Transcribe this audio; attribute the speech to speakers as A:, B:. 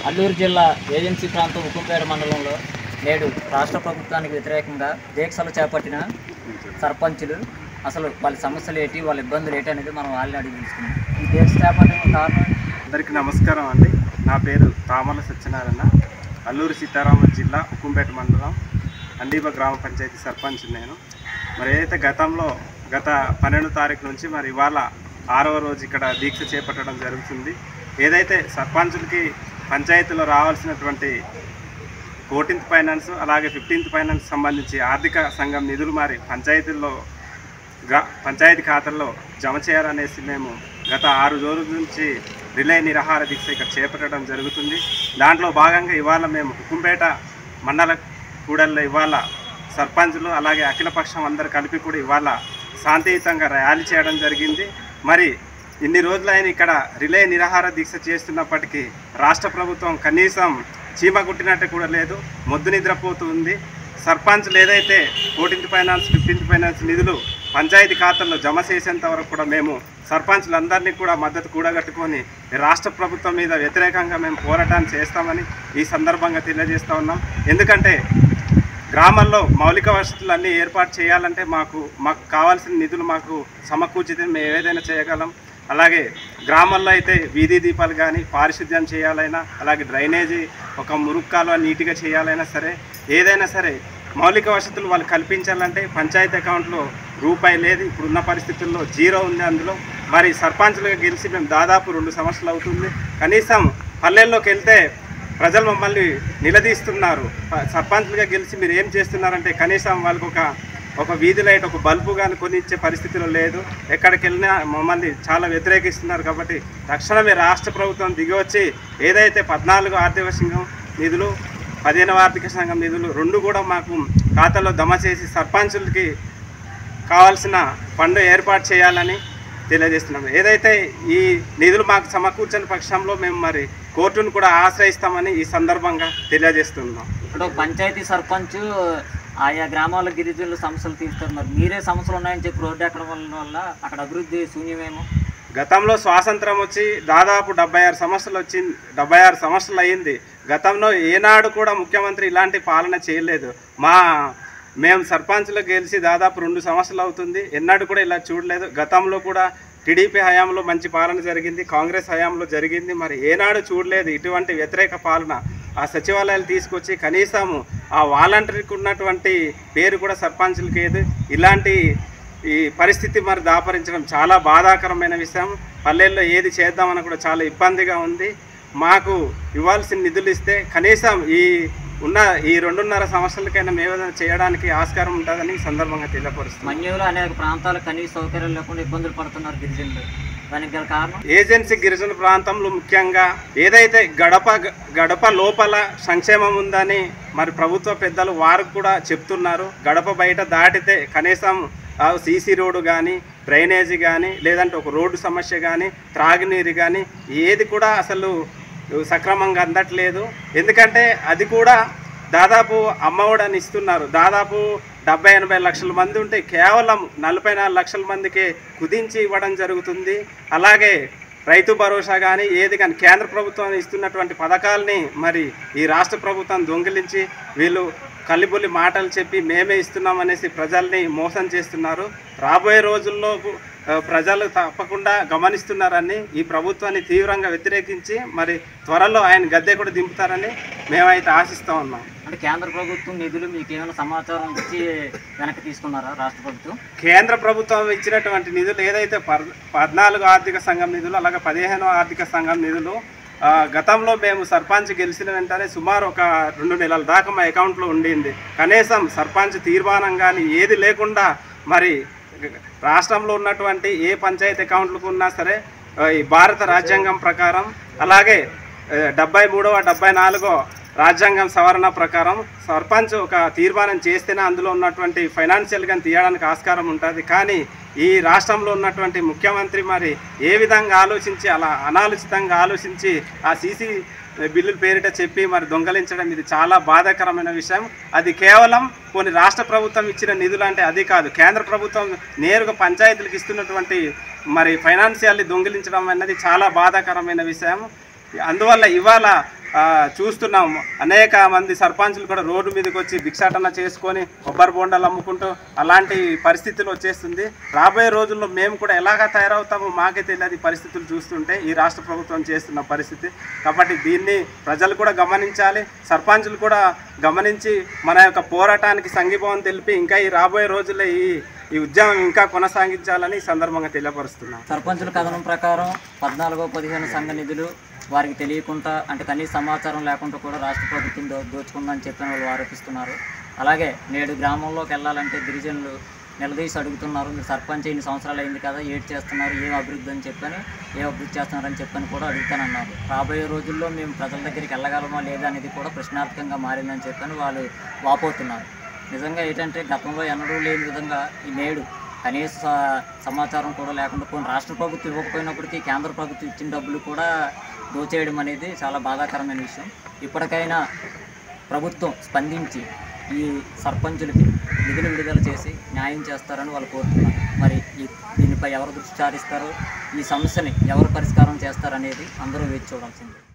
A: అల్లూరు జిల్లా ఏజెన్సీ ప్రాంతం ఉక్కుంపేట మండలంలో నేడు రాష్ట్ర ప్రభుత్వానికి వ్యతిరేకంగా దీక్షలు చేపట్టిన సర్పంచులు అసలు వాళ్ళ సమస్యలు ఏంటి వాళ్ళ ఇబ్బందులు ఏంటి అనేది మనం వాళ్ళని అడిగి తెలుసుకున్నాం ఈ దీక్ష చేపట్టడం కారణం
B: అందరికీ నమస్కారం అండి నా పేరు తామల సత్యనారాయణ అల్లూరు సీతారామ జిల్లా ఉక్కుంపేట మండలం అండీబ గ్రామ పంచాయతీ సర్పంచ్ నేను మరి ఏదైతే గతంలో గత పన్నెండు తారీఖు నుంచి మరి ఇవాళ ఆరవ రోజు ఇక్కడ దీక్ష చేపట్టడం జరుగుతుంది ఏదైతే సర్పంచులకి పంచాయతీలో రావాల్సినటువంటి ఫోర్టీన్త్ ఫైనాన్స్ అలాగే ఫిఫ్టీన్త్ ఫైనాన్స్ సంబంధించి ఆర్థిక సంఘం నిధులు మరి పంచాయతీల్లో గ్రా పంచాయతీ ఖాతాల్లో జమ చేయాలనేసి మేము గత ఆరు రోజుల నుంచి రిలే నిరాహార దీక్ష ఇక్కడ చేపట్టడం జరుగుతుంది దాంట్లో భాగంగా ఇవాళ మేము హుకుంపేట మండల కూడల్లో ఇవాళ సర్పంచులు అలాగే అఖిలపక్షం అందరు కలిపి కూడా ఇవాళ శాంతియుతంగా ర్యాలీ చేయడం జరిగింది మరి ఇన్ని రోజులైన ఇక్కడ రిలే నిరాహార దీక్ష చేస్తున్నప్పటికీ రాష్ట్ర ప్రభుత్వం కనీసం చీమ కుట్టినట్టు కూడా లేదు మొద్దు నిద్రపోతుంది సర్పంచ్లు ఏదైతే ఫోర్టీన్త్ ఫైనాన్స్ ఫిఫ్టీన్త్ ఫైనాన్స్ నిధులు పంచాయతీ ఖాతాల్లో జమ చేసేంత వరకు కూడా మేము సర్పంచ్లందరినీ కూడా మద్దతు కూడగట్టుకొని ఈ రాష్ట్ర ప్రభుత్వం మీద వ్యతిరేకంగా మేము పోరాటాన్ని చేస్తామని ఈ సందర్భంగా తెలియజేస్తా ఉన్నాం ఎందుకంటే గ్రామాల్లో మౌలిక వసతులు అన్నీ ఏర్పాటు చేయాలంటే మాకు మాకు కావాల్సిన నిధులు మాకు సమకూర్చితే మేము ఏదైనా చేయగలం అలాగే గ్రామాల్లో అయితే వీధి దీపాలు కానీ పారిశుద్ధ్యం చేయాలైనా అలాగే డ్రైనేజీ ఒక మురుక్కాలు నీట్గా చేయాలైనా సరే ఏదైనా సరే మౌలిక వసతులు వాళ్ళు కల్పించాలంటే పంచాయతీ అకౌంట్లో రూపాయి లేదు ఇప్పుడున్న పరిస్థితుల్లో జీరో ఉంది అందులో మరి సర్పంచ్లుగా గెలిచి మేము దాదాపు రెండు సంవత్సరాలు అవుతుంది కనీసం పల్లెల్లోకి వెళ్తే ప్రజలు మమ్మల్ని నిలదీస్తున్నారు ప- సర్పంచ్లుగా గెలిచి మీరు ఏం చేస్తున్నారంటే కనీసం వాళ్ళకు ఒక ఒక వీధి లైట్ ఒక బల్బు కానీ కొనిచ్చే పరిస్థితిలో లేదు ఎక్కడికి వెళ్ళినా మమ్మల్ని చాలా వ్యతిరేకిస్తున్నారు కాబట్టి తక్షణమే రాష్ట్ర ప్రభుత్వం దిగివచ్చి ఏదైతే పద్నాలుగు ఆర్థిక సంఘం నిధులు పదిహేనవ ఆర్థిక సంఘం నిధులు రెండు కూడా మాకు ఖాతాలో జమ చేసి సర్పంచులకి కావాల్సిన ఫండ్ ఏర్పాటు చేయాలని తెలియజేస్తున్నాం ఏదైతే ఈ నిధులు మాకు సమకూర్చని పక్షంలో మేము మరి కోర్టును కూడా ఆశ్రయిస్తామని ఈ సందర్భంగా తెలియజేస్తున్నాం
A: ఇప్పుడు పంచాయతీ సర్పంచ్ ఆయా గ్రామాల గిరిజనుల సమస్యలు తీరుతున్నారు మీరే సమస్యలు ఉన్నాయని చెప్పి రోడ్డు ఎక్కడం వల్ల వల్ల అక్కడ అభివృద్ధి శూన్యమేమో
B: గతంలో స్వాతంత్రం వచ్చి దాదాపు డెబ్బై ఆరు సంవత్సరాలు వచ్చింది డెబ్బై ఆరు సంవత్సరాలు అయింది గతంలో ఏనాడు కూడా ముఖ్యమంత్రి ఇలాంటి పాలన చేయలేదు మా మేము సర్పంచ్లో గెలిచి దాదాపు రెండు సంవత్సరాలు అవుతుంది ఎన్నడూ కూడా ఇలా చూడలేదు గతంలో కూడా టీడీపీ హయాంలో మంచి పాలన జరిగింది కాంగ్రెస్ హయాంలో జరిగింది మరి ఏనాడు చూడలేదు ఇటువంటి వ్యతిరేక పాలన ఆ సచివాలయాలు తీసుకొచ్చి కనీసము ఆ వాలంటీర్కి ఉన్నటువంటి పేరు కూడా సర్పంచ్లకి ఏది ఇలాంటి ఈ పరిస్థితి మరి దాపరించడం చాలా బాధాకరమైన విషయం పల్లెల్లో ఏది చేద్దామని కూడా చాలా ఇబ్బందిగా ఉంది మాకు ఇవ్వాల్సిన నిధులు ఇస్తే కనీసం ఈ ఉన్న ఈ రెండున్నర సంవత్సరాలకైనా మేము ఏదైనా చేయడానికి ఆస్కారం ఉంటుందని ఈ సందర్భంగా తెలియపరుస్తున్నాం
A: మన్యంలో అనేక ప్రాంతాలు కనీస సౌకర్యాలు లేకుండా ఇబ్బందులు పడుతున్నారు గిరిజనులు దానికి గల కారణం
B: ఏజెన్సీ గిరిజన ప్రాంతంలో ముఖ్యంగా ఏదైతే గడప గడప లోపల సంక్షేమం ఉందని మరి ప్రభుత్వ పెద్దలు వారు కూడా చెప్తున్నారు గడప బయట దాటితే కనీసం సీసీ రోడ్డు కానీ డ్రైనేజీ కానీ లేదంటే ఒక రోడ్డు సమస్య కానీ త్రాగునీరు కానీ ఏది కూడా అసలు సక్రమంగా అందట్లేదు ఎందుకంటే అది కూడా దాదాపు అమ్మఒడి అని ఇస్తున్నారు దాదాపు డెబ్బై ఎనభై లక్షల మంది ఉంటే కేవలం నలభై నాలుగు లక్షల మందికి కుదించి ఇవ్వడం జరుగుతుంది అలాగే రైతు భరోసా కానీ ఏది కానీ కేంద్ర ప్రభుత్వం ఇస్తున్నటువంటి పథకాలని మరి ఈ రాష్ట్ర ప్రభుత్వం దొంగిలించి వీళ్ళు కల్లిబొల్లి మాటలు చెప్పి మేమే ఇస్తున్నాం అనేసి ప్రజల్ని మోసం చేస్తున్నారు రాబోయే రోజుల్లో ఆ, ప్రజలు తప్పకుండా గమనిస్తున్నారని ఈ ప్రభుత్వాన్ని తీవ్రంగా వ్యతిరేకించి మరి త్వరలో ఆయన గద్దె కూడా దింపుతారని మేమైతే ఆశిస్తూ ఉన్నాం
A: అంటే కేంద్ర ప్రభుత్వం నిధులు మీకు ఏమైనా సమాచారం ఇచ్చి వెనక్కి తీసుకున్నారా రాష్ట్ర ప్రభుత్వం
B: కేంద్ర ప్రభుత్వం ఇచ్చినటువంటి నిధులు ఏదైతే పర్ పద్నాలుగు ఆర్థిక సంఘం నిధులు అలాగే పదిహేను ఆర్థిక సంఘం నిధులు ఆ, గతంలో మేము సర్పంచ్ గెలిచిన వెంటనే సుమారు ఒక రెండు నెలల దాకా మా అకౌంట్లో ఉండింది కనీసం సర్పంచ్ తీర్మానం కానీ ఏది లేకుండా మరి రాష్ట్రంలో ఉన్నటువంటి ఏ పంచాయతీ అకౌంట్లకు ఉన్నా సరే ఆ, ఈ భారత రాజ్యాంగం ప్రకారం అలాగే ఆ, డెబ్బై మూడవ డెబ్బై నాలుగో రాజ్యాంగం సవరణ ప్రకారం సర్పంచ్ ఒక తీర్మానం చేస్తేనే అందులో ఉన్నటువంటి ఫైనాన్షియల్ గా తీయడానికి ఆస్కారం ఉంటుంది కానీ ఈ రాష్ట్రంలో ఉన్నటువంటి ముఖ్యమంత్రి మరి ఏ విధంగా ఆలోచించి అలా అనాలోచితంగా ఆలోచించి ఆ సీసీ బిల్లుల పేరిట చెప్పి మరి దొంగలించడం ఇది చాలా బాధాకరమైన విషయం అది కేవలం కొన్ని రాష్ట్ర ప్రభుత్వం ఇచ్చిన నిధులు అంటే అది కాదు కేంద్ర ప్రభుత్వం నేరుగా పంచాయతీలకు ఇస్తున్నటువంటి మరి ఫైనాన్షియల్ని దొంగిలించడం అన్నది చాలా బాధాకరమైన విషయం అందువల్ల ఇవాళ ఆ, చూస్తున్నాం అనేక మంది సర్పంచులు కూడా రోడ్డు మీదకి వచ్చి భిక్షాటన చేసుకొని కొబ్బరి బొండాలు అమ్ముకుంటూ అలాంటి పరిస్థితులు వచ్చేస్తుంది రాబోయే రోజుల్లో మేము కూడా ఎలాగా తయారవుతామో మాకే తెలియదు ఈ పరిస్థితులు చూస్తుంటే ఈ రాష్ట్ర ప్రభుత్వం చేస్తున్న పరిస్థితి కాబట్టి దీన్ని ప్రజలు కూడా గమనించాలి సర్పంచులు కూడా గమనించి మన యొక్క పోరాటానికి సంఘీభావం తెలిపి ఇంకా ఈ రాబోయే రోజుల్లో ఈ ఈ ఉద్యమం ఇంకా కొనసాగించాలని ఈ సందర్భంగా తెలియపరుస్తున్నాం
A: సర్పంచుల కథనం ప్రకారం పద్నాలుగో పదిహేను సంఘ నిధులు వారికి తెలియకుండా అంటే కనీస సమాచారం లేకుండా కూడా రాష్ట్ర ప్రభుత్వం దో దోచుకుందని చెప్పిన వాళ్ళు ఆరోపిస్తున్నారు అలాగే నేడు గ్రామంలోకి వెళ్ళాలంటే గిరిజనులు నిలదీసి అడుగుతున్నారు మీరు సర్పంచ్ ఇన్ని సంవత్సరాలు అయింది కదా ఏడు చేస్తున్నారు ఏం అభివృద్ధి అని చెప్పని ఏం అభివృద్ధి చేస్తున్నారని చెప్పని కూడా అడుగుతానన్నారు రాబోయే రోజుల్లో మేము ప్రజల దగ్గరికి వెళ్ళగలమా లేదా అనేది కూడా ప్రశ్నార్థకంగా మారిందని చెప్పని వాళ్ళు వాపోతున్నారు నిజంగా ఏంటంటే గతంలో ఎన్నడూ లేని విధంగా ఈ నేడు కనీస స- సమాచారం కూడా లేకుండా కొన్ని రాష్ట్ర ప్రభుత్వం ఇవ్వకపోయినప్పటికీ కేంద్ర ప్రభుత్వం ఇచ్చిన డబ్బులు కూడా దోచేయడం అనేది చాలా బాధాకరమైన విషయం ఇప్పటికైనా ప్రభుత్వం స్పందించి ఈ సర్పంచులకి నిధులు విడుదల చేసి న్యాయం చేస్తారని వాళ్ళు కోరుతున్నారు మరి ఈ దీనిపై ఎవరు దృష్టి సారిస్తారో ఈ సమస్యని ఎవరు పరిష్కారం చేస్తారనేది అందరూ వేచి చూడాల్సింది